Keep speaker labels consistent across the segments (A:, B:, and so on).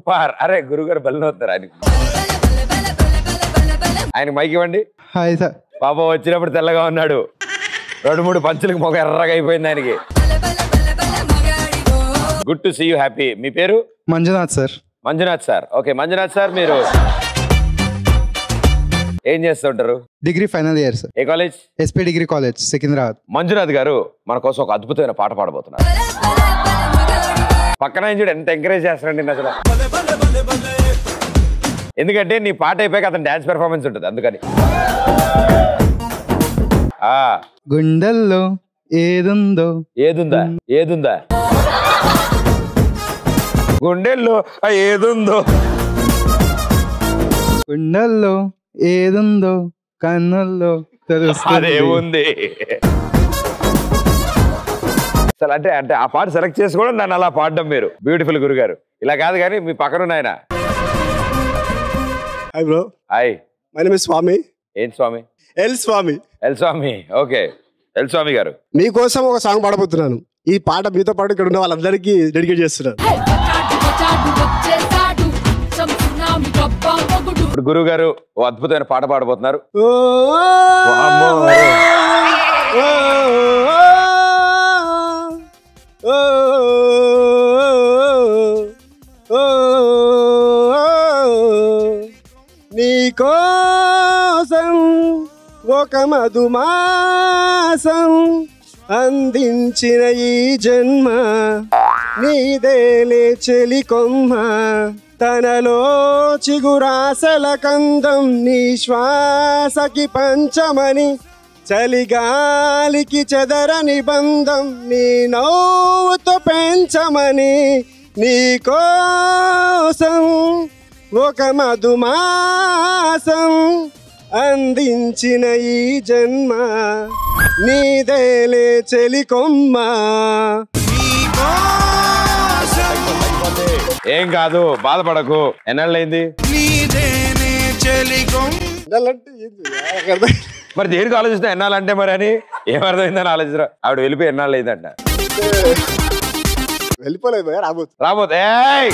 A: Super అరే గురుగారు బలిన అవుతారు ఆయన ఆయన మైక్ ఇవ్వండి
B: హాయ్ సార్
A: పాప వచ్చినప్పుడు తెల్లగా ఉన్నాడు రెండు మూడు పంచులకు మొగ ఎర్రగా అయిపోయింది ఆయనకి good to see you happy మీ పేరు
B: Manjunath sir
A: Manjunath sir okay Manjunath sir మీరు ఏం చేస్తుంటారు
B: డిగ్రీ ఫైనల్ ఇయర్ సార్
A: ఏ college
B: SP degree college Secunderabad
A: Manjunath garu మన కోసం ఒక అద్భుతమైన పాట పాడబోతున్నారు పక్కన ఆయన చూడు ఎంత ఎంకరేజ్ చేస్తారండి నిన్ను అసలు ఎందుకంటే నీ పాట అయిపోయాక అతను డాన్స్ పెర్ఫార్మెన్స్ ఉంటుంది అందుకని ఆ
B: గుండెల్లో ఏదుందో
A: ఏదుందా ఏదుందా గుండెల్లో ఆ ఏదుందో
B: గుండెల్లో ఏదుందో కన్నుల్లో తెలుస్తుంది
A: అదేముంది అసలు అంటే అంటే ఆ పాట సెలెక్ట్ చేసుకోవడం దాన్ని అలా పాడడం మీరు బ్యూటిఫుల్ గురుగారు ఇలా కాదు కానీ మీ పక్కన ఆయన
C: hi bro
A: hi
C: my name Swami
A: ఏం Swami
C: L Swami
A: L Swami okay L Swami garu
C: మీకోసం ఒక సాంగ్ పాడబోతున్నాను ఈ పాట మీతో పాటు ఇక్కడ ఉన్న వాళ్ళందరికీ డెడికేట్ చేస్తున్నాను
A: ఇప్పుడు గురువు గారు ఓ అద్భుతమైన పాట పాడబోతున్నారు
C: ఓ,
A: వామ్మో.
C: ఓ, ఓ, ఓ, నీకోసం ఒక మధుమాసం అందించిన ఈ జన్మ నీదేలే చెలి కొమ్మ తనలో చిగురాసల కందం నీ శ్వాసకి పంచమని చలిగాలికి చెదరని బంధం నీ నవ్వుతో పెంచమని నీ కోసం ఒక మధుమాసం అందించిన ఈ జన్మ నీదేలే చెలి కొమ్మ
A: ఏం కాదు బాధపడకు ఎన్నాళ్ళైంది
C: ఇదాలంటే ఏంది? నాకు అర్థం-
A: మరి దేనికి ఆలోచిస్తా ఎన్నాళ్ళంటే మరి అని ఏమర్థమైందని ఆలోచిస్తారు ఆవిడ వెళ్ళిపోయి ఎన్నాళ్ళు అయిందంట
C: వెళ్ళిపోలేదు భయ్యా, రాబోతు
A: రాబోతే ఏయ్!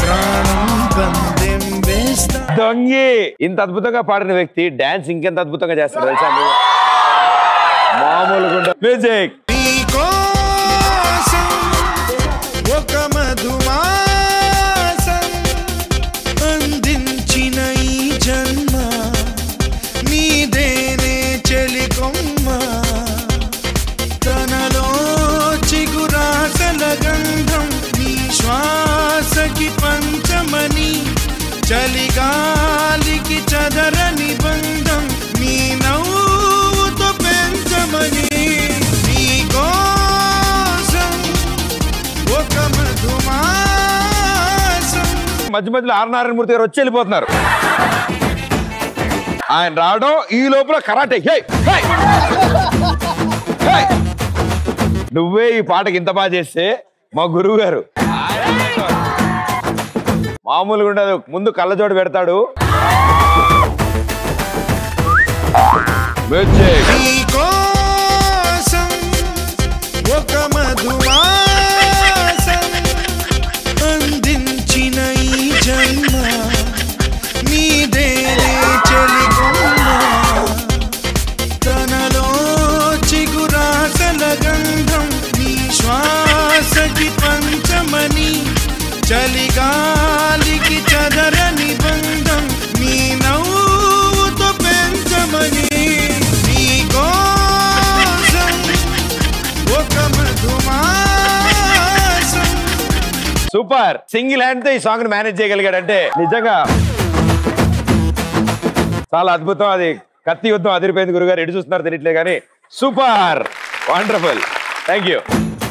A: దొంగి ఇంత అద్భుతంగా పాడిన వ్యక్తి డాన్స్ ఇంకెంత అద్భుతంగా చేస్తాడు తెలుసా మీకు? మామూలుగా మ్యూజిక్
D: ఒక మధుమాసం అందించిన ఈ జన్మ నీదేనే చెలి కొమ్మ తనలో చిగురాసల గంధం నీ శ్వాసకి పంచమని చలిగాలికి చదరని బంధం నీ నవ్వుతో పెంచమని నీ కోసం ఒక మధుమాసం
A: మధ్య మధ్యలో ఆర్ నారాయణమూర్తి గారు వచ్చి వెళ్ళిపోతున్నారు ఆయన రావడం ఈ లోపల కరాటే హే! హే! హే! నువ్వే ఈ పాటకి ఇంత బాగా చేస్తే మా గురువు గారు మామూలుగా ఉండదు ముందు కళ్ళజోడు పెడతాడు మ్యూజిక్
D: నీ కోసం ఒక మధుమాసం అందించిన ఈ జన్మ నీదేనే చెలి తనలో చిగురాసల గంధం నీ శ్వాసకి పంచమని చలిగాలికి చదరని బంధం నీ నవ్వుతో పెంచమని నీ కోసం ఒక మధుమాసం
A: సూపర్ సింగిల్ హ్యాండ్ తో ఈ సాంగ్ ని మేనేజ్ చేయగలిగాడంటే నిజంగా చాలా అద్భుతం అది కత్తి యుద్ధం అదిరిపోయింది గురుగారు ఎటు చూస్తున్నారు తెలియట్లేదు కానీ super wonderful thank you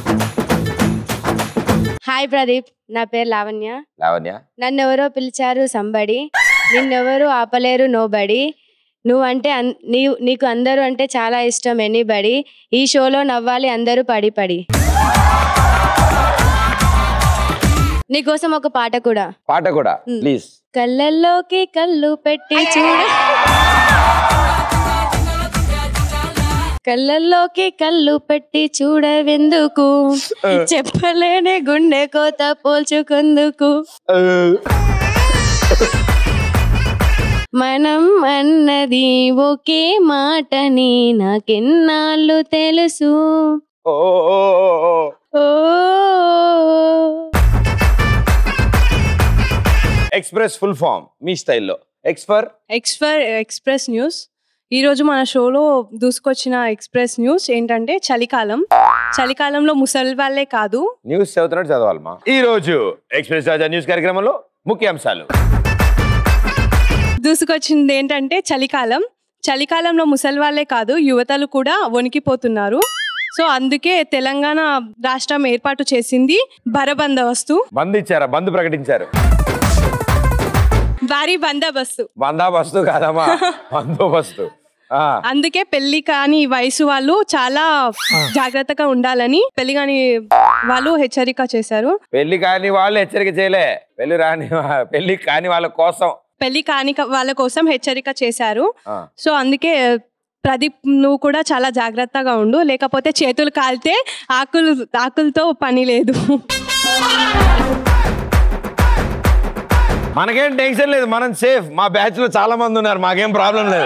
E: hi Pradeep నా పేరు లావణ్య
A: లావణ్య
E: నన్నెవరో పిలిచారు సంబడి నిన్నెవరు ఆపలేరు నోబడి నువ్వంటే అన్- నీ నీకు అందరూ అంటే చాలా ఇష్టం ఎనీబడి ఈ షోలో నవ్వాలి అందరూ పడి పడి నీకోసం ఒక పాట కూడా
A: పాట కూడా
E: Hmm.
A: ప్లీజ్
E: కళ్ళల్లోకి కళ్ళు పెట్టి చూడ కళ్ళల్లోకి కళ్ళు పెట్టి చూడవెందుకు చెప్పలేని గుండె కోత పోల్చుకుందుకు మనం అన్నది ఒకే మాటని నాకెన్నాళ్ళు తెలుసు
A: ఓ ఓ, ఓ, ఓ.
E: ఓ
A: ఎక్స్ప్రెస్ ఫుల్ ఫామ్ మీ స్టైల్లో ఎక్స్పర్
F: ఎక్స్ఫర్ ఎక్స్ప్రెస్ న్యూస్ ఈ రోజు మన షోలో దూసుకొచ్చిన ఎక్స్ప్రెస్ న్యూస్ ఏంటంటే చలికాలం చలికాలంలో ముసలి వాళ్ళే కాదు
A: న్యూస్ చదువుతున్నట్టు చదవాలమ్మా ఈ రోజు ఎక్స్ప్రెస్ రాజా న్యూస్ కార్యక్రమంలో ముఖ్యాంశాలు
F: దూసుకొచ్చింది ఏంటంటే చలికాలం చలికాలంలో ముసలి వాళ్ళే కాదు యువతలు కూడా వణికిపోతున్నారు సో అందుకే తెలంగాణ రాష్ట్రం ఏర్పాటు చేసింది బరబందోబస్తు
A: బంద్ ఇచ్చారా బంద్ ప్రకటించారు
F: భారీ బందోబస్తు
A: బందాబస్తు కాదమ్మా బందోబస్తు ఆ,
F: అందుకే పెళ్లి కాని వయసు వాళ్ళు చాలా జాగ్రత్తగా ఉండాలని పెళ్లి కాని వాళ్ళు హెచ్చరిక చేశారు
A: పెళ్లి కాని వాళ్ళు హెచ్చరిక చేయలే పెళ్లి రాని వా- పెళ్లి కాని వాళ్ళ కోసం
F: పెళ్లి కాని క- వాళ్ళ కోసం హెచ్చరిక చేశారు
A: ఆ,
F: సో అందుకే ప్రదీప్ నువ్వు కూడా చాలా జాగ్రత్తగా ఉండు లేకపోతే చేతులు కాలితే ఆకులు ఆకులతో పని లేదు
A: మనకేం టెన్షన్ లేదు మనం సేఫ్ మా బ్యాచ్ లో చాలా మంది ఉన్నారు మాకేం ప్రాబ్లం లేదు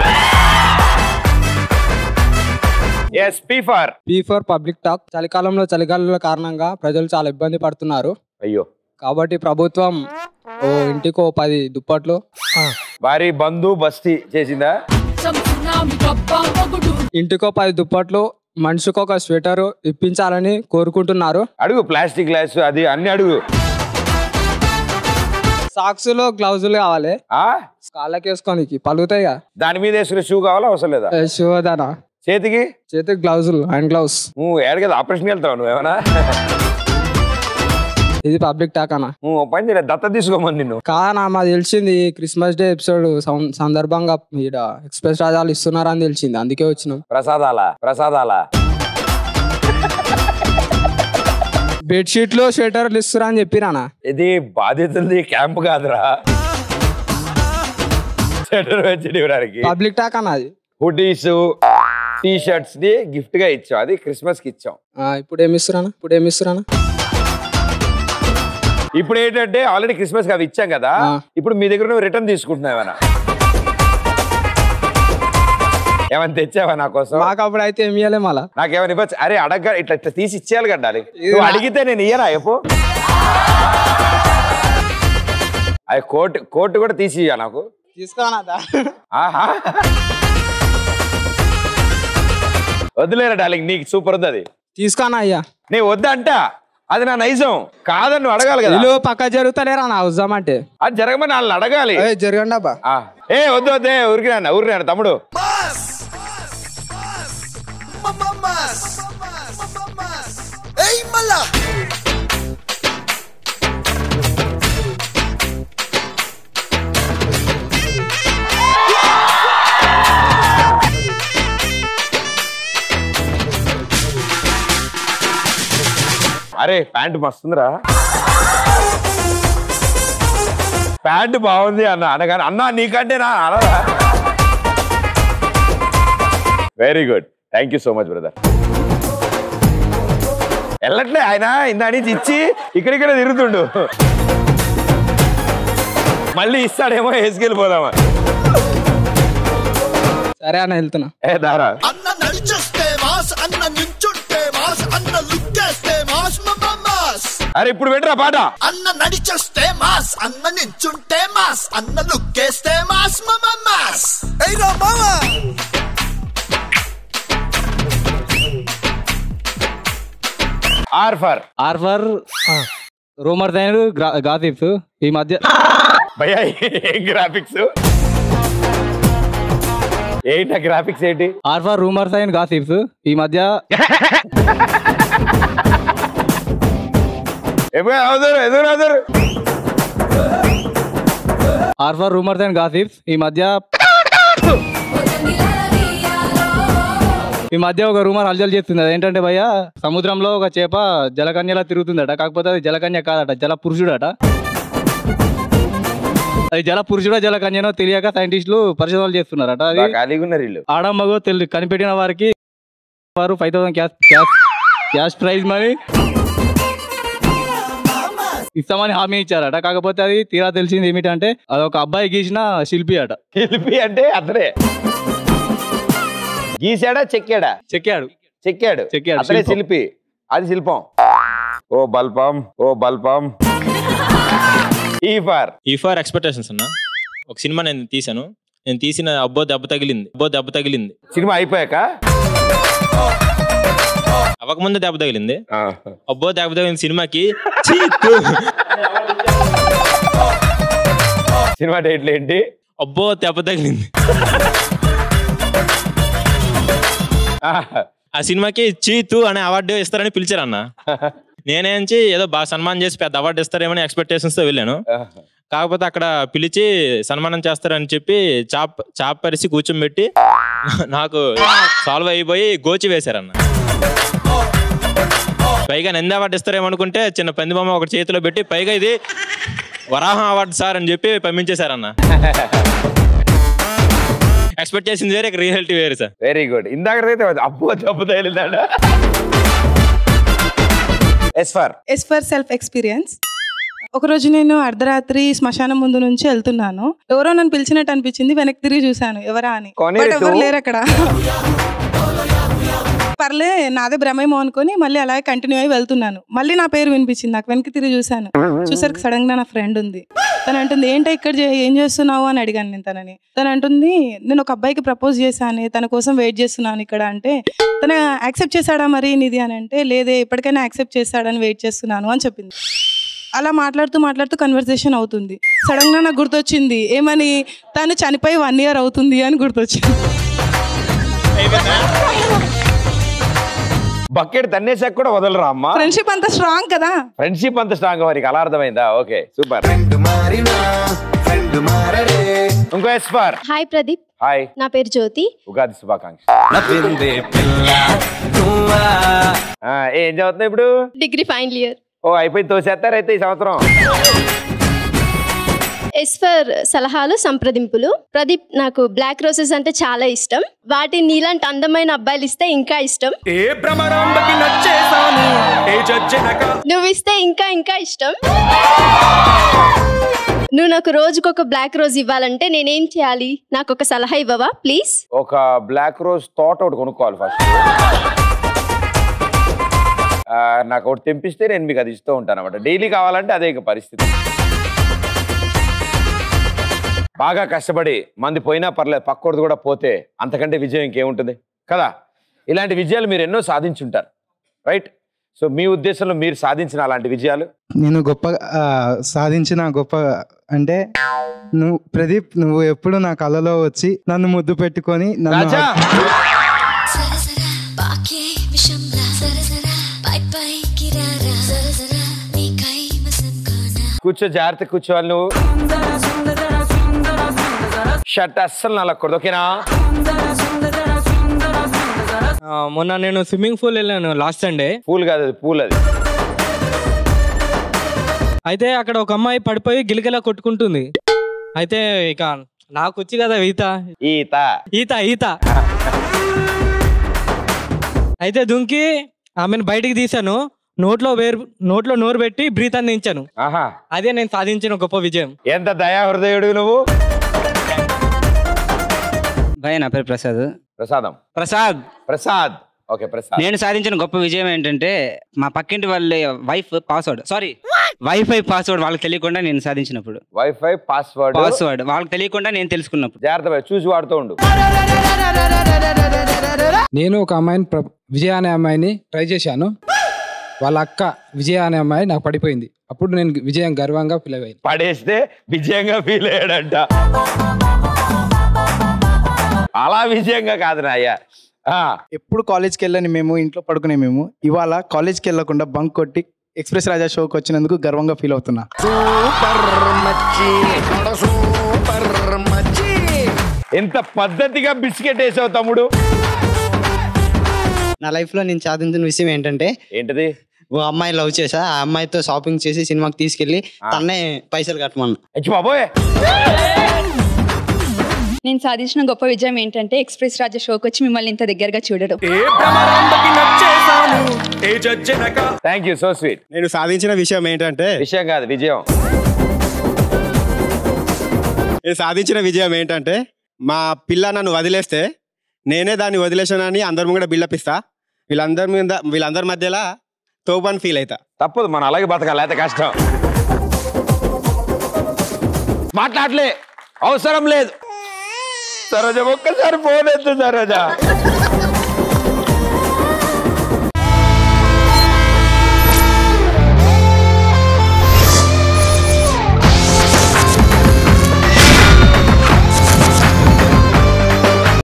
A: S P for
G: P for public talk చలికాలంలో చలికాలంలో కారణంగా ప్రజలు చాలా ఇబ్బంది పడుతున్నారు
A: అయ్యో
G: కాబట్టి ప్రభుత్వం ఓ ఇంటికో పది దుప్పట్లు
A: భారీ బంధు బస్తీ చేసిందా
G: ఇంటికో పది దుప్పట్లు మనిషికి ఒక స్వెటర్ ఇప్పించాలని కోరుకుంటున్నారు
A: అడుగు ప్లాస్టిక్ గ్లాస్ అది అన్ని అడుగు
G: సాక్స్లో గ్లౌజులు కావాలి
A: ఆ
G: కాళ్ళకి వేసుకోనికి పలుగుతాయి
A: దాని మీద వేసుకునే షూ కావాలా అవసరం లేదా
G: శివదాన
A: చేతికి
G: చేతికి గ్లౌజులు హ్యాండ్ గ్లౌస్
A: నువ్వు ఏడగదా ఆపరేషన్కి వెళ్తావు నువ్వేమన్నా
G: ఇది పబ్లిక్ టాక్ అన్న
A: నువ్వు ఓ పని చేయలేదు దత్త తీసుకోమని నిన్ను
G: కానా మాకు తెలిసింది క్రిస్మస్ డే ఎపిసోడ్ సందర్భంగా ఈడ ఎక్స్ప్రెస్ రాజాలు ఇస్తున్నారని తెలిసింది అందుకే వచ్చినాం
A: ప్రసాదాల ప్రసాదాల
G: బెడ్షీట్లు స్వెటర్లు ఇస్తున్నా అని చెప్పిరానా
A: ఇది బాధితులది క్యాంప్ కాదురా స్వెటర్ వచ్చి ఇవ్వడానికి
G: పబ్లిక్ టాక్ అన్న అది
A: హుడీస్ టీ షర్ట్స్ ని గిఫ్ట్ గా ఇచ్చాం అది క్రిస్మస్ కి ఇచ్చాం
G: ఆ, ఇప్పుడు ఏమి ఇస్తురానా ఇప్పుడు ఏమి ఇస్తురానా
A: ఇప్పుడు ఏంటంటే ఆల్రెడీ క్రిస్మస్ కి అవి ఇచ్చాం కదా
G: ఆ.
A: ఇప్పుడు మీ దగ్గర నువ్వు రిటర్న్ తీసుకుంటున్నావు ఏమైనా ఏమైనా తెచ్చావా నా కోసం
G: మాకు అప్పుడు అయితే ఏమి ఇవ్వలే మళ్ళా
A: నాకేమైనా ఇవ్వచ్చు అరే అడగ ఇట్లా ఇట్లా తీసి ఇచ్చేయాలి కట్టాలి
G: ఇది
A: నువ్వు
G: నా-
A: అడిగితే నేను ఇయ్యనా ఎప్పు అది కోట్ కోట్ కూడా తీసి ఇయ్య నాకు
G: తీసుకోనా
A: ఆహా వదిలేరా డార్లింగ్ నీకు సూపర్ ఉంది అది
G: తీసుకోనా అయ్యా
A: నీ వద్దంట అది నా నైజం కాదని నువ్వు అడగాలి కదా
G: వీళ్ళు పక్క జరుగుతలేరా నా వద్దామంటే
A: అది జరగమని వాళ్ళని అడగాలి
B: ఏ జరగండి అబ్బా
A: ఆ, ఏ వద్దు వద్దే ఊరికినా ఊరికినా తమ్ముడు అరే ప్యాంట్ మస్తుందిరా ప్యాంట్ బాగుంది అన్న అనగానే అన్న నీకంటే నా అనరా very good thank you so much brother వెళ్ళట్లే ఆయన ఇందా నుంచి ఇచ్చి ఇక్కడిక్కడ తిరుగుతుండు మళ్ళీ ఇస్తాడేమో వేసుకెళ్ళిపోదామా
G: సరే అన్న వెళ్తున్నా
A: ఏ దారా
H: అన్న నడిచొస్తే మాస్ అన్న నించుంటే మాస్ అన్న లుక్కేస్తే మాస్ మాస్
A: అరే ఇప్పుడు పెట్టరా పాట
H: అన్న నడిచొస్తే మాస్ అన్న నించుంటే మాస్ అన్న లుక్కేస్తే మాస్ మాస్ ఎయ్రా మామా
A: ఆర్ ఫర్
I: ఆర్ఫర్ రూమర్ దైన్ గాసిప్స్ ఈ మధ్య
A: భయ్యా ఏం గ్రాఫిక్స్ ఏంటి గ్రాఫిక్స్ ఏంటి
I: ఆర్ఫర్ రూమర్స్ అండ్ గాసిప్స్ ఈ మధ్య
A: ఎప్పుడు అవుతారు ఎదురు అవుతారు
I: ఆర్ఫర్ రూమర్స్ అండ్ గాసిప్స్ ఈ మధ్య ఈ మధ్య ఒక రూమర్ అల్జల్ చేస్తుంది అదేంటంటే భయ్య సముద్రంలో ఒక చేప జలకన్యలా తిరుగుతుందట కాకపోతే అది జలకన్య కాదట జల పురుషుడట అది జల పురుషుడో జలకన్యనో తెలియక సైంటిస్టులు పరిశోధనలు చేస్తున్నారట అది
A: బాగా ఖాళీగా ఉన్నారు వీళ్ళు
I: ఆడమ్మగో తెలి కనిపెట్టిన వారికి వారు five thousand cash cash cash prize మరి ఇస్తామని హామీ ఇచ్చారట కాకపోతే అది తీరా తెలిసింది ఏమిటంటే అది ఒక అబ్బాయి గీసిన శిల్పి అట
A: శిల్పి అంటే అతనే గీసాడా చెక్కాడా
I: చెక్కాడు
A: చెక్కాడు
I: చెక్కాడు,
A: అతనే
I: శిల్పం.
A: శిల్పి అది శిల్పం ఓ బల్పం ఓ బల్పం ఈ ఫార్
J: ఈ ఫర్ ఎక్స్పెక్టేషన్స్ అన్న ఒక సినిమా నేను తీశాను నేను తీసిన అబ్బో దెబ్బ తగిలింది అబ్బో దెబ్బ తగిలింది
A: సినిమా అయిపోయాక
J: అవ్వకముందే దెబ్బ తగిలింది
A: ఆ,
J: అబ్బో దెబ్బ తగిలింది సినిమాకి ఛీ, తు.
A: సినిమా డేట్లు ఏంటి
J: అబ్బో దెబ్బ తగిలింది
A: ఆ,
J: ఆ సినిమాకి చీతు అనే అవార్డు ఇస్తారని పిలిచారన్న నేనేంచి ఏదో బాగా సన్మానం చేసి పెద్ద అవార్డు ఇస్తారేమని ఎక్స్పెక్టేషన్స్ తో వెళ్ళాను
A: ఆ.
J: కాకపోతే అక్కడ పిలిచి సన్మానం చేస్తారని చెప్పి చాప్ చాప్ పరిసి కూర్చోబెట్టి నాకు సాల్వ్ అయిపోయి గోచి వేశారన్న పైగా నంది అవార్డు ఇస్తారేమో అనుకుంటే చిన్న పంది బొమ్మ ఒకటి చేతిలో పెట్టి పైగా ఇది వరాహం అవార్డు సార్ అని చెప్పి పంపించేశారన్న ఎక్స్పెక్ట్ చేసింది వేరే రియాలిటీ వేరే సార్
A: వెరీ గుడ్ ఇందాకైతే అప్పు తప్పు తగిలిందాడ S for
K: S for self experience ఒకరోజు నేను అర్ధరాత్రి శ్మశానం ముందు నుంచి వెళ్తున్నాను ఎవరో నన్ను పిలిచినట్టు అనిపించింది వెనక్కి తిరిగి చూశాను ఎవరా అని
A: కొనే
K: బట్ ఎవరు
A: రేటు.
K: లేరు అక్కడ పర్లే నాదే భ్రమేమో అనుకొని మళ్ళీ అలాగే కంటిన్యూ అయి వెళ్తున్నాను మళ్ళీ నా పేరు వినిపించింది నాకు వెనక్కి తిరిగి చూశాను చూసరికి సడన్ గా నా ఫ్రెండ్ ఉంది తను అంటుంది ఏంటో ఇక్కడ చే- ఏం చేస్తున్నావు అని అడిగాను నేను తనని తను అంటుంది నేను ఒక అబ్బాయికి ప్రపోజ్ చేశాను తన కోసం వెయిట్ చేస్తున్నాను ఇక్కడ అంటే తను యాక్సెప్ట్ చేశాడా మరి నీది అని అంటే లేదే ఇప్పటికైనా యాక్సెప్ట్ చేశాడని వెయిట్ చేస్తున్నాను అని చెప్పింది అలా మాట్లాడుతూ మాట్లాడుతూ కన్వర్సేషన్ అవుతుంది సడన్ గా నాకు గుర్తొచ్చింది ఏమని తను చనిపోయి వన్ ఇయర్ అవుతుంది అని గుర్తొచ్చింది
A: బకెట్ తన్నేసాక కూడా వదలరా అమ్మా
K: ఫ్రెండ్షిప్ అంత స్ట్రాంగ్ కదా
A: ఫ్రెండ్షిప్ అంత స్ట్రాంగ్ మరి అలా అర్థమైందా ఓకే సూపర్ ఇంకో S for
L: hi Pradeep
A: hi
L: నా పేరు జ్యోతి
A: ఉగాది శుభాకాంక్ష ఆ, ఏం చదువుతున్నావు ఇప్పుడు
L: డిగ్రీ ఫైనల్ ఇయర్
A: ఓ అయిపోయి తోసేస్తారైతే ఈ సంవత్సరం
L: ఎస్ ఫర్ సలహాలు సంప్రదింపులు ప్రదీప్ నాకు బ్లాక్ రోసెస్ అంటే చాలా ఇష్టం వాటి నీలాంటి అందమైన అబ్బాయిలు ఇస్తే ఇంకా ఇష్టం
D: ఏ భ్రమరాంబకి నచ్చేసాను ఏ జడ్జనక
L: నువ్వు ఇస్తే ఇంకా ఇంకా ఇష్టం నువ్వు నాకు రోజుకొక బ్లాక్ రోజ్ ఇవ్వాలంటే నేనేం చేయాలి నాకు ఒక సలహా ఇవ్వవా ప్లీజ్
A: ఒక బ్లాక్ రోజ్ తోట ఒకటి కొనుక్కోవాలి ఫస్ట్ నాకు ఒకటి తెంపిస్తే నేను మీకు అది ఇస్తూ ఉంటాను అనమాట డైలీ కావాలంటే అదే ఇక పరిస్థితి బాగా కష్టపడి మంది పోయినా పర్లేదు పక్కోడిది కూడా పోతే అంతకంటే విజయం ఇంకేముంటుంది కదా ఇలాంటి విజయాలు మీరు ఎన్నో సాధించుంటారు రైట్ సో మీ ఉద్దేశంలో మీరు సాధించిన అలాంటి విజయాలు
B: నేను గొప్ప ఆ, సాధించిన గొప్ప అంటే నువ్వు ప్రదీప్ నువ్వు ఎప్పుడు నా కళలో వచ్చి నన్ను ముద్దు పెట్టుకొని నన్ను
A: రాజా
M: పాకే విషంలా సరసర పై పైకి రారా సరసర నీకై మసం కానా
A: కూర్చో జాగ్రత్త కూర్చోవాలి నువ్వు షర్ట్ అస్సలు నలకూడదు ఓకేనా
G: ఆ, మొన్న నేను స్విమ్మింగ్ పూల్ వెళ్ళాను లాస్ట్ సండే
A: పూల్ కాదు అది పూల్ అది
G: అయితే అక్కడ ఒక అమ్మాయి పడిపోయి గిలగిలా కొట్టుకుంటుంది అయితే ఇక నాకు వచ్చి కదా ఈత
A: ఈత
G: ఈత ఈత అయితే దుంకి ఆమెను బయటికి తీశాను నోట్లో వేరు నోట్లో నోరు పెట్టి బ్రీత్ అందించాను
A: ఆహా
G: అదే నేను సాధించిన గొప్ప విజయం
A: ఎంత దయా హృదయుడు నువ్వు
N: భయ నా పేరు ప్రసాద్
A: ప్రసాదం
N: ప్రసాద్
A: ప్రసాద్ ఓకే ప్రసాద్
N: నేను సాధించిన గొప్ప విజయం ఏంటంటే మా పక్కింటి వాళ్ళ wife password sorry wifi password వాళ్ళకి తెలియకుండా నేను సాధించినప్పుడు
A: వైఫై పాస్వర్డ్
N: పాస్వర్డ్ వాళ్ళకి తెలియకుండా నేను తెలుసుకున్నప్పుడు
A: జాగ్రత్త భయ్, చూసి వాడుతూ ఉండు
O: నేను ఒక అమ్మాయిని ప్ర- విజయ అనే అమ్మాయిని ట్రై చేశాను వాళ్ళ అక్క విజయ అనే అమ్మాయి నాకు పడిపోయింది అప్పుడు నేను విజయం గర్వంగా ఫీల్ అయ్యాను
A: పడేస్తే విజయంగా ఫీల్ అయ్యాడంట అలా విజయంగా కాదు నాయ్యా
B: ఎప్పుడు కాలేజ్కి వెళ్ళని మేము ఇంట్లో పడుకునే మేము ఇవాళ కాలేజ్కి వెళ్ళకుండా బంక్ కొట్టి ఎక్స్ప్రెస్ రాజా షోకి వచ్చినందుకు గర్వంగా ఫీల్ అవుతున్నా
A: ఎంత పద్ధతిగా బిస్కెట్ వేసావు తమ్ముడు
P: నా లైఫ్ లో నేను సాధించిన విషయం ఏంటంటే
A: ఏంటది
P: ఓ అమ్మాయి లవ్ చేసా ఆ అమ్మాయితో షాపింగ్ చేసి సినిమాకి తీసుకెళ్లి తన్నే పైసలు కట్టమన్నా
A: బాబోయ్
Q: నేను నేను సాధించిన గొప్ప విజయం ఏంటంటే ఎక్స్ప్రెస్ రాజా షోకి వచ్చి మిమ్మల్ని ఇంత దగ్గరగా చూడడం
D: ఏ భ్రమరాంబకి నచ్చేసాను ఏ జడ్జనక
A: థ్యాంక్ యూ సో స్వీట్
C: నేను సాధించిన విషయం ఏంటంటే
A: విషయం కాదు విజయం
C: నేను సాధించిన విజయం ఏంటంటే మా పిల్ల నన్ను వదిలేస్తే నేనే దాన్ని వదిలేసానని అందరి ముంగడ బిల్డప్ ఇస్తా వీళ్ళందరి మీద వీళ్ళందరి మధ్యలో తోపని ఫీల్ అవుతా
A: తప్పదు మనం అలాగే బతకాలి అయితే కష్టం మాట్లాడలే అవసరం లేదు సరోజ ఒక్కసారి ఫోన్ ఎత్తు సరోజ